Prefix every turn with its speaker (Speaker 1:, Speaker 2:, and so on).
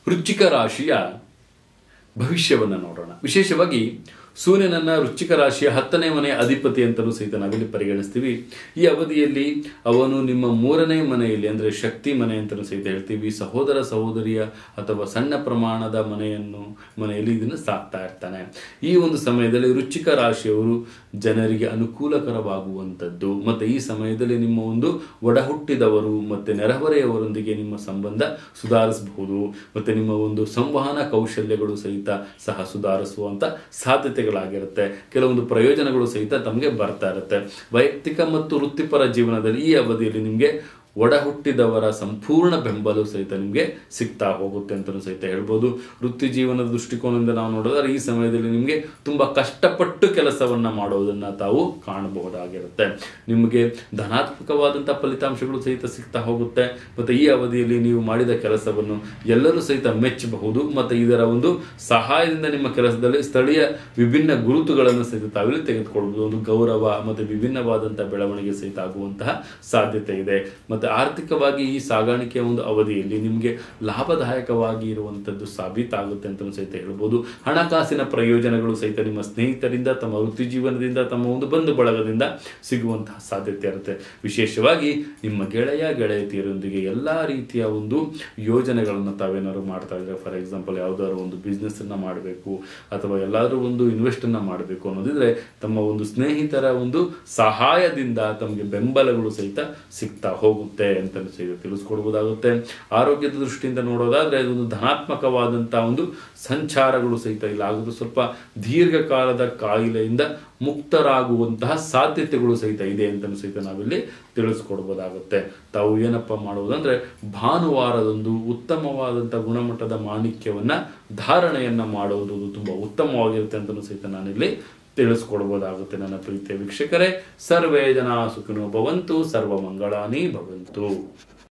Speaker 1: ವೃಶ್ಚಿಕ ರಾಶಿಯ ಭವಿಷ್ಯವನ್ನು ನೋಡೋಣ ವಿಶೇಷವಾಗಿ ಸೂರ್ಯನನ್ನ ವೃಶ್ಚಿಕ ರಾಶಿಯ ಹತ್ತನೇ ಮನೆಯ ಅಧಿಪತಿ ಅಂತಲೂ ಸಹಿತ ನಾವಿಲ್ಲಿ ಪರಿಗಣಿಸ್ತೀವಿ ಈ ಅವಧಿಯಲ್ಲಿ ಅವನು ನಿಮ್ಮ ಮೂರನೇ ಮನೆಯಲ್ಲಿ ಅಂದರೆ ಶಕ್ತಿ ಮನೆ ಅಂತಲೂ ಸಹಿತ ಹೇಳ್ತೀವಿ ಸಹೋದರ ಸಹೋದರಿಯ ಅಥವಾ ಸಣ್ಣ ಪ್ರಮಾಣದ ಮನೆಯನ್ನು ಮನೆಯಲ್ಲಿ ಇದನ್ನು ಸಾಕ್ತಾ ಇರ್ತಾನೆ ಈ ಒಂದು ಸಮಯದಲ್ಲಿ ವೃಶ್ಚಿಕ ರಾಶಿಯವರು ಜನರಿಗೆ ಅನುಕೂಲಕರವಾಗುವಂಥದ್ದು ಮತ್ತು ಈ ಸಮಯದಲ್ಲಿ ನಿಮ್ಮ ಒಂದು ಒಡ ಹುಟ್ಟಿದವರು ಮತ್ತು ನೆರೆಹೊರೆಯವರೊಂದಿಗೆ ನಿಮ್ಮ ಸಂಬಂಧ ಸುಧಾರಿಸಬಹುದು ಮತ್ತು ನಿಮ್ಮ ಒಂದು ಸಂವಹನ ಕೌಶಲ್ಯಗಳು ಸಹಿತ ಸಹ ಸುಧಾರಿಸುವಂಥ ಸಾಧ್ಯತೆಗಳಾಗಿರುತ್ತೆ ಕೆಲವೊಂದು ಪ್ರಯೋಜನಗಳು ಸಹಿತ ತಮಗೆ ಬರ್ತಾ ಇರುತ್ತೆ ವೈಯಕ್ತಿಕ ಮತ್ತು ವೃತ್ತಿಪರ ಜೀವನದಲ್ಲಿ ಈ ಅವಧಿಯಲ್ಲಿ ನಿಮಗೆ ಒಡ ಹುಟ್ಟಿದವರ ಸಂಪೂರ್ಣ ಬೆಂಬಲ ಸಹಿತ ನಿಮಗೆ ಸಿಗ್ತಾ ಹೋಗುತ್ತೆ ಅಂತಲೂ ಸಹಿತ ಹೇಳ್ಬೋದು ವೃತ್ತಿ ಜೀವನದ ದೃಷ್ಟಿಕೋನದಿಂದ ನಾವು ನೋಡಿದ್ರೆ ಈ ಸಮಯದಲ್ಲಿ ನಿಮಗೆ ತುಂಬ ಕಷ್ಟಪಟ್ಟು ಕೆಲಸವನ್ನ ಮಾಡೋದನ್ನ ತಾವು ಕಾಣಬಹುದಾಗಿರುತ್ತೆ ನಿಮಗೆ ಧನಾತ್ಮಕವಾದಂಥ ಫಲಿತಾಂಶಗಳು ಸಹಿತ ಸಿಗ್ತಾ ಹೋಗುತ್ತೆ ಮತ್ತು ಈ ಅವಧಿಯಲ್ಲಿ ನೀವು ಮಾಡಿದ ಕೆಲಸವನ್ನು ಎಲ್ಲರೂ ಸಹಿತ ಮೆಚ್ಚಬಹುದು ಮತ್ತು ಇದರ ಒಂದು ಸಹಾಯದಿಂದ ನಿಮ್ಮ ಕೆಲಸದಲ್ಲಿ ಸ್ಥಳೀಯ ವಿಭಿನ್ನ ಗುರುತುಗಳನ್ನು ಸಹಿತ ತಾವಿಲ್ಲಿ ತೆಗೆದುಕೊಳ್ಬಹುದು ಒಂದು ಗೌರವ ಮತ್ತು ವಿಭಿನ್ನವಾದಂತಹ ಬೆಳವಣಿಗೆ ಸಹಿತ ಆಗುವಂತಹ ಸಾಧ್ಯತೆ ಇದೆ ಮತ್ತು ಆರ್ಥಿಕವಾಗಿ ಈ ಸಾಗಾಣಿಕೆಯ ಒಂದು ಅವಧಿಯಲ್ಲಿ ನಿಮಗೆ ಲಾಭದಾಯಕವಾಗಿ ಇರುವಂಥದ್ದು ಸಾಬೀತಾಗುತ್ತೆ ಅಂತಲೂ ಸಹಿತ ಹೇಳ್ಬೋದು ಹಣಕಾಸಿನ ಪ್ರಯೋಜನಗಳು ಸಹಿತ ನಿಮ್ಮ ಸ್ನೇಹಿತರಿಂದ ತಮ್ಮ ವೃತ್ತಿ ಜೀವನದಿಂದ ತಮ್ಮ ಒಂದು ಬಂಧು ಬಳಗದಿಂದ ಸಿಗುವಂತಹ ಸಾಧ್ಯತೆ ಇರುತ್ತೆ ವಿಶೇಷವಾಗಿ ನಿಮ್ಮ ಗೆಳೆಯ ಗೆಳೆಯತಿಯರೊಂದಿಗೆ ಎಲ್ಲ ರೀತಿಯ ಒಂದು ಯೋಜನೆಗಳನ್ನು ತಾವೇನಾದ್ರು ಮಾಡ್ತಾ ಇದ್ರೆ ಫಾರ್ ಎಕ್ಸಾಂಪಲ್ ಯಾವ್ದಾದ್ರು ಒಂದು ಬಿಸ್ನೆಸ್ ಅನ್ನ ಮಾಡಬೇಕು ಅಥವಾ ಎಲ್ಲಾದ್ರೂ ಒಂದು ಇನ್ವೆಸ್ಟ್ ಅನ್ನ ಮಾಡಬೇಕು ಅನ್ನೋದಿದ್ರೆ ತಮ್ಮ ಒಂದು ಸ್ನೇಹಿತರ ಒಂದು ಸಹಾಯದಿಂದ ತಮಗೆ ಬೆಂಬಲಗಳು ಸಹಿತ ಸಿಗ್ತಾ ಹೋಗುತ್ತೆ ಅಂತ ಸಹಿತ ತಿಳಿಸ್ಕೊಡ್ಬೋದಾಗುತ್ತೆ ಆರೋಗ್ಯದ ದೃಷ್ಟಿಯಿಂದ ನೋಡೋದಾದ್ರೆ ಅದೊಂದು ಧನಾತ್ಮಕವಾದಂತಹ ಒಂದು ಸಂಚಾರಗಳು ಸಹಿತ ಇಲ್ಲ ಆಗೋದು ಸ್ವಲ್ಪ ದೀರ್ಘಕಾಲದ ಕಾಯಿಲೆಯಿಂದ ಮುಕ್ತರಾಗುವಂತಹ ಸಾಧ್ಯತೆಗಳು ಸಹಿತ ಇದೆ ಅಂತ ಸಹಿತ ನಾವಿಲ್ಲಿ ತಿಳಿಸ್ಕೊಡ್ಬೋದಾಗುತ್ತೆ ತಾವು ಏನಪ್ಪ ಮಾಡುವುದಂದ್ರೆ ಭಾನುವಾರದಂದು ಉತ್ತಮವಾದಂತಹ ಗುಣಮಟ್ಟದ ಮಾಣಿಕ್ಯವನ್ನ ಧಾರಣೆಯನ್ನ ಮಾಡುವುದು ತುಂಬಾ ಉತ್ತಮವಾಗಿರುತ್ತೆ ಅಂತಲೂ ಸಹಿತ ನಾನಿಲ್ಲಿ ತಿಳಿಸ್ಕೊಡ್ಬೋದಾಗುತ್ತೆ ನನ್ನ ಪ್ರೀತಿಯ ವೀಕ್ಷಕರೇ ಸರ್ವೇ ಜನ ಸುಖಿನೋ ಭವಂತು ಸರ್ವ ಮಂಗಳಾನಿ ಭವಂತು